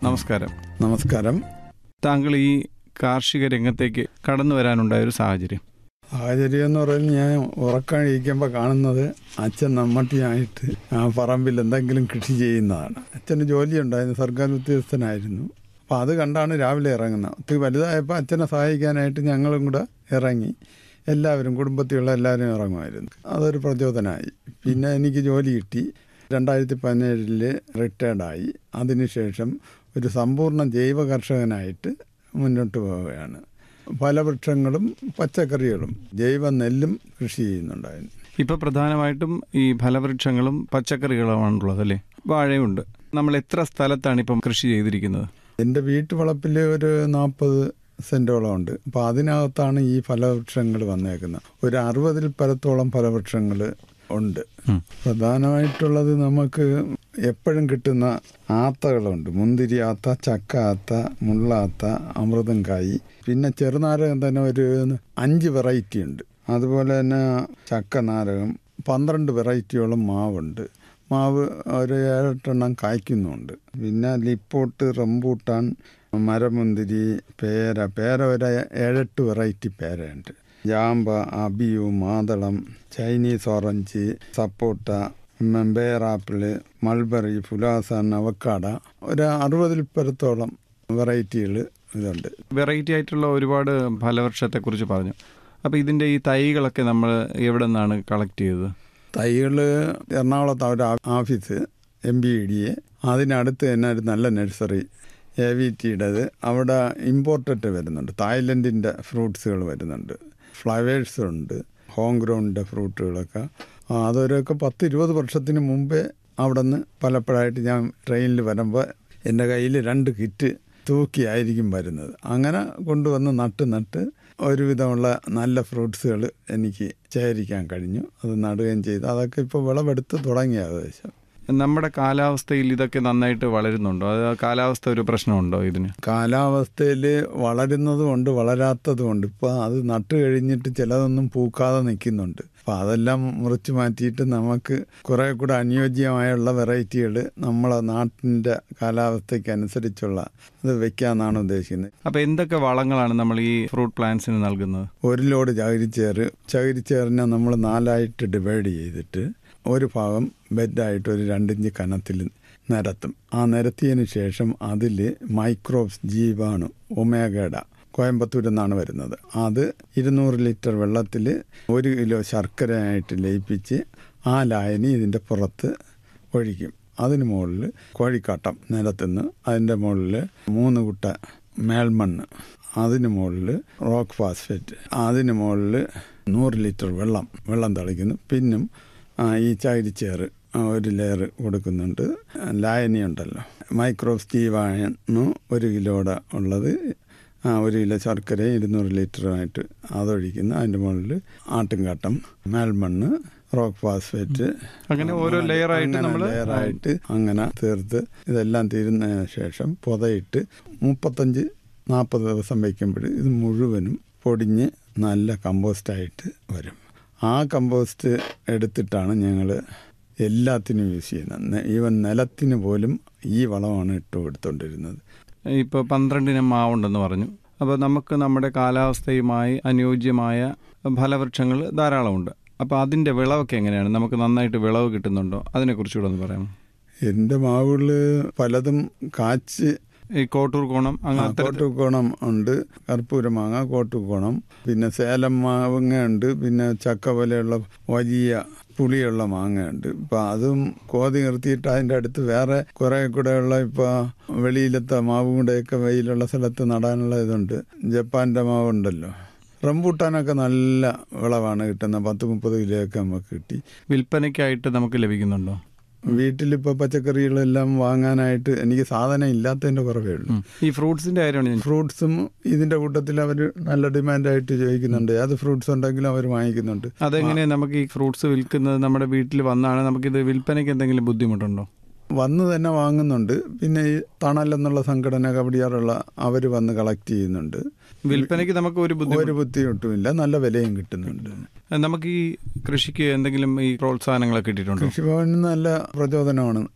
നമസ്കാരം നമസ്കാരം താങ്കൾ ഈ കാർഷിക രംഗത്തേക്ക് കടന്നു വരാനുണ്ടായ ഒരു സാഹചര്യം സാഹചര്യം എന്ന് പറയുന്നത് ഞാൻ ഉറക്കാനിരിക്കുമ്പോൾ കാണുന്നത് അച്ഛൻ നമ്മട്ടിയായിട്ട് ആ പറമ്പിൽ എന്തെങ്കിലും കൃഷി ചെയ്യുന്നതാണ് അച്ഛന് ജോലി ഉണ്ടായിരുന്നു സർക്കാർ ഉദ്യോഗസ്ഥനായിരുന്നു അപ്പോൾ അത് കണ്ടാണ് രാവിലെ ഇറങ്ങുന്നത് ഒത്തിരി വലുതായപ്പോൾ അച്ഛനെ സഹായിക്കാനായിട്ട് ഞങ്ങളും കൂടെ ഇറങ്ങി എല്ലാവരും കുടുംബത്തിലുള്ള എല്ലാവരും ഇറങ്ങുമായിരുന്നു അതൊരു പ്രചോദനമായി പിന്നെ എനിക്ക് ജോലി കിട്ടി രണ്ടായിരത്തി പതിനേഴില് റിട്ടയർഡായി അതിനുശേഷം ഒരു സമ്പൂർണ്ണ ജൈവ കർഷകനായിട്ട് മുന്നോട്ട് പോവുകയാണ് ഫലവൃക്ഷങ്ങളും പച്ചക്കറികളും ജൈവ നെല്ലും കൃഷി ചെയ്യുന്നുണ്ടായിരുന്നു ഇപ്പൊ പ്രധാനമായിട്ടും ഈ ഫലവൃക്ഷങ്ങളും പച്ചക്കറികളുമാണുള്ളത് അല്ലേ വാഴയുണ്ട് നമ്മൾ എത്ര സ്ഥലത്താണ് ഇപ്പം കൃഷി ചെയ്തിരിക്കുന്നത് എൻ്റെ വീട്ടുവളപ്പിൽ ഒരു നാൽപ്പത് സെൻറ്റോളം ഉണ്ട് അപ്പോൾ അതിനകത്താണ് ഈ ഫലവൃക്ഷങ്ങൾ വന്നേക്കുന്നത് ഒരു അറുപതിൽ പരത്തോളം ഫലവൃക്ഷങ്ങൾ ഉണ്ട് ഉം. പ്രധാനമായിട്ടുള്ളത് നമുക്ക് എപ്പോഴും കിട്ടുന്ന ആത്തകളുണ്ട് മുന്തിരി ആത്ത ചക്ക ആത്ത മുള്ളാത്ത അമൃതംകായി പിന്നെ ചെറുനാരകം തന്നെ ഒരു അഞ്ച് വെറൈറ്റി ഉണ്ട് അതുപോലെ തന്നെ ചക്ക നാരകം പന്ത്രണ്ട് വെറൈറ്റിയോളം മാവുണ്ട് മാവ് ഒരു ഏഴെട്ടെണ്ണം കായ്ക്കുന്നുണ്ട് പിന്നെ ലിപ്പോട്ട് റംബൂട്ടാൻ മരമുന്തിരി പേര പേര ഒരു ഏഴെട്ട് വെറൈറ്റി പേരയുണ്ട് ജാമ്പ അബിയു മാതളം ചൈനീസ് ഓറഞ്ച് സപ്പോട്ട ബേറാപ്പിള് മൾബറി ഫുലാസ നവക്കാട ഒരു അറുപതിൽ പരത്തോളം വെറൈറ്റികൾ ഇതുണ്ട് വെറൈറ്റി ആയിട്ടുള്ള ഒരുപാട് ഫലവൃക്ഷത്തെക്കുറിച്ച് പറഞ്ഞു അപ്പോൾ ഇതിൻ്റെ ഈ തൈകളൊക്കെ നമ്മൾ എവിടെ നിന്നാണ് കളക്ട് ചെയ്തത് തൈകൾ എറണാകുളത്ത് ഒരു ആ- ഓഫീസ് എം ബി ഇ ഡിയെ അതിനടുത്ത് തന്നെ ഒരു നല്ല നഴ്സറി എ വി ടിയുടേത് അവിടെ ഇമ്പോർട്ടഡ് വരുന്നുണ്ട് തായ്ലൻഡിൻ്റെ ഫ്രൂട്ട്സുകൾ വരുന്നുണ്ട് ഫ്ലവേഴ്സ് ഉണ്ട് ഹോം ഗ്രൗണ്ടിൻ്റെ ഫ്രൂട്ടുകളൊക്കെ ആ, അതൊരൊക്കെ പത്ത് ഇരുപത് വർഷത്തിന് മുമ്പേ അവിടെ നിന്ന് പലപ്പോഴായിട്ട് ഞാൻ ട്രെയിനിൽ വരുമ്പോൾ എൻ്റെ കയ്യിൽ രണ്ട് കിറ്റ് തൂക്കിയായിരിക്കും വരുന്നത് അങ്ങനെ കൊണ്ടുവന്ന് നട്ട് നട്ട് ഒരുവിധമുള്ള നല്ല ഫ്രൂട്ട്സുകൾ എനിക്ക് ശേഖരിക്കാൻ കഴിഞ്ഞു അത് നടുകയും ചെയ്തു അതൊക്കെ ഇപ്പോൾ വിളവെടുത്ത് തുടങ്ങി ഏകദേശം നമ്മുടെ കാലാവസ്ഥയിൽ ഇതൊക്കെ നന്നായിട്ട് വളരുന്നുണ്ടോ അത് കാലാവസ്ഥ ഒരു പ്രശ്നമുണ്ടോ ഇതിന് കാലാവസ്ഥയിൽ വളരുന്നതുമുണ്ട് വളരാത്തതുമുണ്ട് ഇപ്പോൾ അത് നട്ട് കഴിഞ്ഞിട്ട് ചിലതൊന്നും പൂക്കാതെ നിൽക്കുന്നുണ്ട് അപ്പോൾ അതെല്ലാം മുറിച്ച് മാറ്റിയിട്ട് നമുക്ക് കുറേ കൂടെ അനുയോജ്യമായുള്ള വെറൈറ്റികൾ നമ്മളെ നാട്ടിൻ്റെ കാലാവസ്ഥയ്ക്ക് അനുസരിച്ചുള്ള ഇത് വെക്കാമെന്നാണ് ഉദ്ദേശിക്കുന്നത് അപ്പോൾ എന്തൊക്കെ വളങ്ങളാണ് നമ്മൾ ഈ ഫ്രൂട്ട് പ്ലാന്റ്സിന് നൽകുന്നത് ഒരു ലോഡ് ചകിരിച്ചേറ് ചകിരിച്ചേറിനെ നമ്മൾ നാലായിട്ട് ഡിവൈഡ് ചെയ്തിട്ട് ഒരു ഭാഗം ബെഡായിട്ട് ഒരു രണ്ടിഞ്ച് കനത്തിൽ നിരത്തും ആ നിരത്തിയതിന് ശേഷം അതിൽ മൈക്രോബ്സ് ജീവാണു ഒമേഗഡ കോയമ്പത്തൂരിൽ നിന്നാണ് വരുന്നത് അത് ഇരുന്നൂറ് ലിറ്റർ വെള്ളത്തിൽ ഒരു കിലോ ശർക്കരയായിട്ട് ലയിപ്പിച്ച് ആ ലായനി ഇതിൻ്റെ പുറത്ത് ഒഴിക്കും അതിന് മുകളിൽ കോഴിക്കാട്ടം നിരത്തുനിന്ന് അതിൻ്റെ മുകളിൽ മൂന്ന് കുട്ട മേൽമണ്ണ് അതിന് മുകളിൽ റോക്ക് ഫാസ്ഫേറ്റ് അതിന് മുകളിൽ നൂറ് ലിറ്റർ വെള്ളം വെള്ളം തളിക്കുന്നു പിന്നും ആ, ഈ ചകിരിച്ചേറ് ആ, ഒരു ലെയർ കൊടുക്കുന്നുണ്ട് ലായനി ഉണ്ടല്ലോ മൈക്രോ സ്റ്റീവാണ് ഒരു കിലോയുടെ ഉള്ളത് ആ, ഒരു കിലോ ശർക്കരയും ഇരുന്നൂറ് ലിറ്ററുമായിട്ട് അതൊഴിക്കുന്നു അതിൻ്റെ മുകളിൽ ആട്ടുംകാട്ടം മേൽമണ്ണ് റോക്ക് ഫാസ്ഫേറ്റ് അങ്ങനെ ഓരോ ലെയറായിട്ട് അങ്ങനെ നമ്മൾ ലെയറായിട്ട് അങ്ങനെ തീർത്ത് ഇതെല്ലാം തീരുന്നതിന് ശേഷം പുതയിട്ട് മുപ്പത്തഞ്ച് നാൽപ്പത് ദിവസം വയ്ക്കുമ്പോൾ ഇത് മുഴുവനും പൊടിഞ്ഞ് നല്ല കമ്പോസ്റ്റായിട്ട് വരും ആ കമ്പോസ്റ്റ് എടുത്തിട്ടാണ് ഞങ്ങൾ എല്ലാത്തിനും യൂസ് ചെയ്യുന്നത് നെ- ഈവൻ നിലത്തിന് പോലും ഈ വളമാണ് ഇട്ട് കൊടുത്തോണ്ടിരുന്നത് ഇപ്പോൾ പന്ത്രണ്ടിനം മാവുണ്ടെന്ന് പറഞ്ഞു അപ്പോൾ നമുക്ക് നമ്മുടെ കാലാവസ്ഥയുമായി അനുയോജ്യമായ ഫലവൃക്ഷങ്ങൾ ധാരാളമുണ്ട് അപ്പോൾ അതിൻ്റെ വിളവൊക്കെ എങ്ങനെയാണ് നമുക്ക് നന്നായിട്ട് വിളവ് കിട്ടുന്നുണ്ടോ അതിനെക്കുറിച്ചുകൂടെ ഒന്ന് പറയാമോ എൻ്റെ മാവുകളിൽ പലതും കാച്ച് ഈ കോട്ടൂർ കോണം അങ്ങനെ അത്തരത്തിൽ കോട്ടുകോണം ഉണ്ട് കർപ്പൂര മാങ്ങ കോട്ടുകോണം പിന്നെ സേലം മാങ്ങ ഉണ്ട് പിന്നെ ചക്ക പോലെയുള്ള വലിയ പുളിയുള്ള മാങ്ങയുണ്ട് ഇപ്പം അതും കോതി നിർത്തിയിട്ട് അതിൻ്റെ അടുത്ത് വേറെ കുറേ കൂടെയുള്ള ഇപ്പം വെളിയിലത്തെ മാവും കൂടെയൊക്കെ വെയിലുള്ള സ്ഥലത്ത് നടാനുള്ള ഇതുണ്ട് ജപ്പാൻ്റെ മാവുണ്ടല്ലോ റംബൂട്ടാനൊക്കെ നല്ല വിളവാണ് കിട്ടുന്നത് പത്ത് മുപ്പത് കിലോയൊക്കെ നമുക്ക് കിട്ടി വിൽപ്പനയ്ക്കായിട്ട് നമുക്ക് ലഭിക്കുന്നുണ്ടോ വീട്ടിലിപ്പോൾ പച്ചക്കറികളെല്ലാം വാങ്ങാനായിട്ട് എനിക്ക് സാധനം ഇല്ലാത്തതിൻ്റെ കുറവേ ഉള്ളൂ ഉം. ഈ ഫ്രൂട്ട്സിൻ്റെ കാര്യമാണ് ഞാൻ ഫ്രൂട്ട്സും ഇതിന്റെ കൂട്ടത്തിൽ അവർ നല്ല ഡിമാൻഡായിട്ട് ചോദിക്കുന്നുണ്ട് ഏത് ഫ്രൂട്ട്സ് ഉണ്ടെങ്കിലും അവർ വാങ്ങിക്കുന്നുണ്ട് അതെങ്ങനെ നമുക്ക് ഈ ഫ്രൂട്ട്സ് വിൽക്കുന്നത് നമ്മുടെ വീട്ടിൽ വന്നാണ് നമുക്കിത് വിൽപ്പനയ്ക്ക് എന്തെങ്കിലും ബുദ്ധിമുട്ടുണ്ടോ വന്ന് തന്നെ വാങ്ങുന്നുണ്ട് പിന്നെ ഈ തണൽ എന്നുള്ള സംഘടന കബഡിയാറുള്ള അവർ വന്ന് കളക്ട് ചെയ്യുന്നുണ്ട് വിൽപ്പനയ്ക്ക് നമുക്ക് ഒരു ബുദ്ധിമുട്ട് ഒരു ബുദ്ധിമുട്ടുമില്ല നല്ല വിലയും കിട്ടുന്നുണ്ട് നമുക്ക് ഈ കൃഷിക്ക് എന്തെങ്കിലും ഈ പ്രോത്സാഹനങ്ങളൊക്കെ കിട്ടിയിട്ടുണ്ടോ കൃഷിഭവനിൽ നിന്ന് നല്ല പ്രചോദനമാണ്